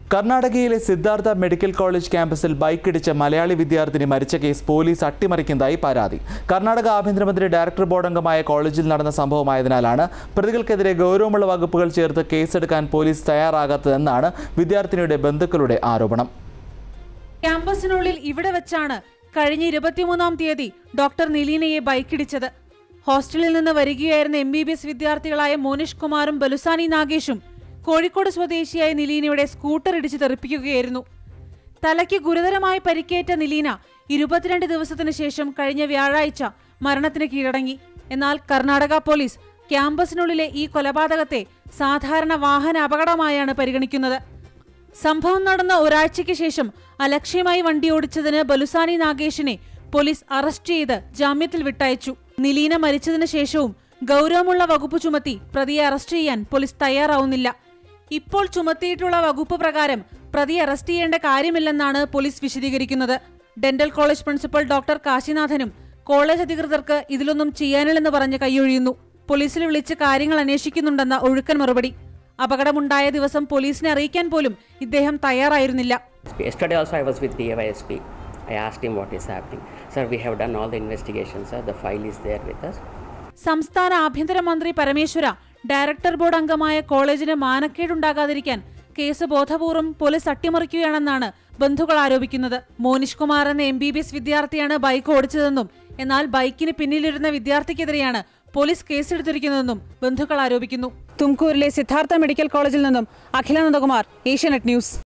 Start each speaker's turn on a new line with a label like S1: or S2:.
S1: കർണാടകയിലെ Siddhartha medical college ക്യാമ്പസിൽ ബൈക്കിടിച്ച മലയാളി വിദ്യാർത്ഥിനി മരിച്ച കേസ് പോലീസ് അട്ടിമറിക്കുന്നതായി പരാതി കർണാടക ആഭ്യന്തരമന്ത്രി ഡയറക്ടർ ബോർഡ് അംഗമായ കോളേജിൽ നടന്ന സംഭവമായതിനാലാണ് പ്രതികൾക്കെതിരെ ഗൗരവമുള്ള വകുപ്പുകൾ ചേർത്ത് കേസെടുക്കാൻ പോലീസ് തയ്യാറാകാത്തതെന്നാണ് വിദ്യാർത്ഥിനിയുടെ ബന്ധുക്കളുടെ ആരോപണം
S2: ക്യാമ്പസിനുള്ളിൽ ഇവിടെ വെച്ചാണ് കഴിഞ്ഞ ഇരുപത്തിമൂന്നാം തീയതി ഡോക്ടർ നിലീനയെ ബൈക്കിടിച്ചത് ഹോസ്റ്റലിൽ നിന്ന് വരികയായിരുന്ന എം ബി ബി എസ് വിദ്യാർത്ഥികളായ മോനിഷ് കുമാറും ബലുസാനി നാഗേഷും കോഴിക്കോട് സ്വദേശിയായ നിലീനയുടെ സ്കൂട്ടർ ഇടിച്ച് തെറിപ്പിക്കുകയായിരുന്നു തലയ്ക്ക് ഗുരുതരമായി പരിക്കേറ്റ നിലീന ഇരുപത്തിരണ്ട് ദിവസത്തിനു ശേഷം കഴിഞ്ഞ വ്യാഴാഴ്ച മരണത്തിന് കീഴടങ്ങി എന്നാൽ കർണാടക പോലീസ് ക്യാമ്പസിനുള്ളിലെ ഈ കൊലപാതകത്തെ സാധാരണ വാഹന അപകടമായാണ് പരിഗണിക്കുന്നത് സംഭവം നടന്ന ഒരാഴ്ചയ്ക്ക് ശേഷം അലക്ഷ്യമായി വണ്ടി ഓടിച്ചതിന് ബലുസാനി നാഗേഷിനെ പോലീസ് അറസ്റ്റ് ചെയ്ത് ജാമ്യത്തിൽ വിട്ടയച്ചു നിലീന മരിച്ചതിന് ശേഷവും ഗൗരവമുള്ള വകുപ്പ് ചുമത്തി പ്രതിയെ അറസ്റ്റ് ചെയ്യാൻ പോലീസ് തയ്യാറാവുന്നില്ല ഇപ്പോൾ ചുമത്തിയിട്ടുള്ള വകുപ്പ് പ്രകാരം പ്രതിയെ അറസ്റ്റ് ചെയ്യേണ്ട കാര്യമില്ലെന്നാണ് പോലീസ് വിശദീകരിക്കുന്നത് ഡെന്റൽ കോളേജ് പ്രിൻസിപ്പൽ ഡോക്ടർ കാശിനാഥനും കോളേജ് അധികൃതർക്ക് ഇതിലൊന്നും ചെയ്യാനില്ലെന്ന് പറഞ്ഞ് കൈയൊഴിയുന്നു പോലീസിൽ വിളിച്ച് കാര്യങ്ങൾ അന്വേഷിക്കുന്നുണ്ടെന്ന ഒഴുക്കൻ മറുപടി അപകടമുണ്ടായ ദിവസം പോലീസിനെ അറിയിക്കാൻ പോലും ഇദ്ദേഹം തയ്യാറായിരുന്നില്ല
S3: Yesterday also I was with the AYSP. I asked him what is happening. Sir, we have done all the investigations, sir. The file is there with us.
S2: സംസ്ഥാന ആഭ്യന്തരമന്ത്രി പരമേശ്വര ഡയറക്ടർ ബോർഡ് അംഗമായ കോളേജിന് മാനക്കേടുണ്ടാകാതിരിക്കാൻ കേസ് ബോധപൂർവം പോലീസ് അട്ടിമറിക്കുകയാണെന്നാണ് ബന്ധുക്കൾ ആരോപിക്കുന്നത് മോനിഷ് കുമാർ എന്ന M B B S വിദ്യാർത്ഥിയാണ് bike ഓടിച്ചതെന്നും എന്നാൽ ബൈക്കിന് പിന്നിലിരുന്ന വിദ്യാർത്ഥിക്കെതിരെയാണ് പോലീസ് കേസെടുത്തിരിക്കുന്നതെന്നും ബന്ധുക്കൾ ആരോപിക്കുന്നു തുംകൂരിലെ സിദ്ധാർത്ഥ മെഡിക്കൽ കോളേജിൽ നിന്നും അഖിലാനന്ദകുമാർ ഏഷ്യാനെറ്റ് ന്യൂസ്